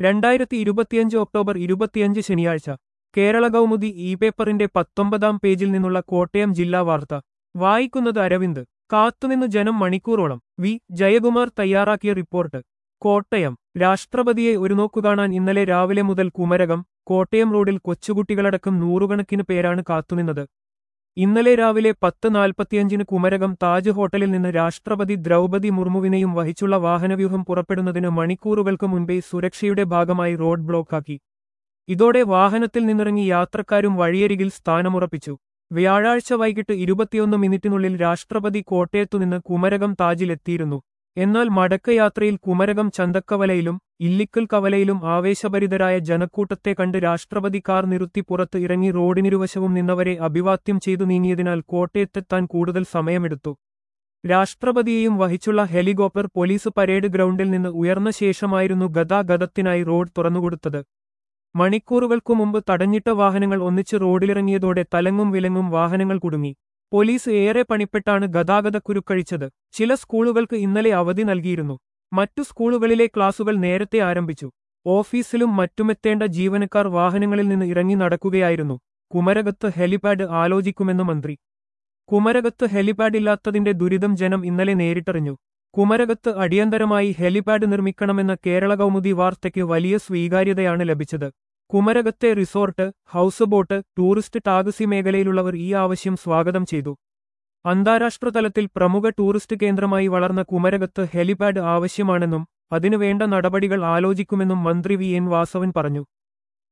രണ്ടായിരത്തി ഇരുപത്തിയഞ്ച് ഒക്ടോബർ ഇരുപത്തിയഞ്ച് ശനിയാഴ്ച കേരള കൗമുദി ഇ പേപ്പറിന്റെ പത്തൊമ്പതാം പേജിൽ നിന്നുള്ള കോട്ടയം ജില്ലാ വാർത്ത വായിക്കുന്നത് അരവിന്ദ് കാത്തുനിന്ന് ജനം മണിക്കൂറോളം വി ജയകുമാർ തയ്യാറാക്കിയ റിപ്പോർട്ട് കോട്ടയം രാഷ്ട്രപതിയെ ഒരു നോക്കുകാണാൻ ഇന്നലെ രാവിലെ മുതൽ കുമരകം കോട്ടയം റോഡിൽ കൊച്ചുകുട്ടികളടക്കം നൂറുകണക്കിന് പേരാണ് കാത്തുനിന്നത് ഇന്നലെ രാവിലെ പത്ത് നാൽപ്പത്തിയഞ്ചിന് കുമരകം താജ് ഹോട്ടലിൽ നിന്ന് രാഷ്ട്രപതി ദ്രൗപതി മുർമുവിനെയും വഹിച്ചുള്ള വാഹനവ്യൂഹം പുറപ്പെടുന്നതിന് മണിക്കൂറുകൾക്ക് മുൻപേ സുരക്ഷയുടെ ഭാഗമായി റോഡ് ബ്ലോക്കാക്കി ഇതോടെ വാഹനത്തിൽ നിന്നിറങ്ങി യാത്രക്കാരും വഴിയരികിൽ സ്ഥാനമുറപ്പിച്ചു വ്യാഴാഴ്ച വൈകിട്ട് ഇരുപത്തിയൊന്ന് മിനിറ്റിനുള്ളിൽ രാഷ്ട്രപതി കോട്ടയത്തുനിന്ന് കുമരകം താജിലെത്തിയിരുന്നു എന്നാൽ മടക്കയാത്രയിൽ കുമരകം ചന്തക്കവലയിലും ഇല്ലിക്കൽ കവലയിലും ആവേശഭരിതരായ ജനക്കൂട്ടത്തെ കണ്ട് രാഷ്ട്രപതി കാർ നിർത്തി പുറത്ത് ഇറങ്ങി റോഡിനിരുവശവും നിന്നവരെ അഭിവാദ്യം ചെയ്തു നീങ്ങിയതിനാൽ കോട്ടയത്തെത്താൻ കൂടുതൽ സമയമെടുത്തു രാഷ്ട്രപതിയെയും വഹിച്ചുള്ള ഹെലികോപ്റ്റർ പോലീസ് പരേഡ് ഗ്രൗണ്ടിൽ നിന്ന് ഉയർന്ന ശേഷമായിരുന്നു ഗതാഗതത്തിനായി റോഡ് തുറന്നുകൊടുത്തത് മണിക്കൂറുകൾക്കു മുമ്പ് തടഞ്ഞിട്ട വാഹനങ്ങൾ ഒന്നിച്ച് റോഡിലിറങ്ങിയതോടെ തലങ്ങും വിലങ്ങും വാഹനങ്ങൾ കുടുങ്ങി പോലീസ് ഏറെ പണിപ്പെട്ടാണ് ഗതാഗതക്കുരുക്കഴിച്ചത് ചില സ്കൂളുകൾക്ക് ഇന്നലെ അവധി നൽകിയിരുന്നു മറ്റു സ്കൂളുകളിലെ ക്ലാസുകൾ നേരത്തെ ആരംഭിച്ചു ഓഫീസിലും മറ്റുമെത്തേണ്ട ജീവനക്കാർ വാഹനങ്ങളിൽ നിന്ന് ഇറങ്ങി നടക്കുകയായിരുന്നു കുമരകത്ത് ഹെലിപാഡ് ആലോചിക്കുമെന്ന് മന്ത്രി കുമരകത്ത് ഹെലിപാഡ് ഇല്ലാത്തതിന്റെ ദുരിതം ജനം ഇന്നലെ നേരിട്ടറിഞ്ഞു കുമരകത്ത് അടിയന്തരമായി ഹെലിപാഡ് നിർമ്മിക്കണമെന്ന കേരള കൗമുദി വാർത്തയ്ക്ക് വലിയ സ്വീകാര്യതയാണ് ലഭിച്ചത് കുമരകത്തെ resort house boat tourist taxi മേഖലയിലുള്ളവർ ഈ ആവശ്യം സ്വാഗതം ചെയ്തു അന്താരാഷ്ട്ര തലത്തിൽ പ്രമുഖ ടൂറിസ്റ്റ് കേന്ദ്രമായി വളർന്ന കുമരകത്ത് ഹെലിപാഡ് ആവശ്യമാണെന്നും അതിനുവേണ്ട നടപടികൾ ആലോചിക്കുമെന്നും മന്ത്രി വി എൻ വാസവൻ പറഞ്ഞു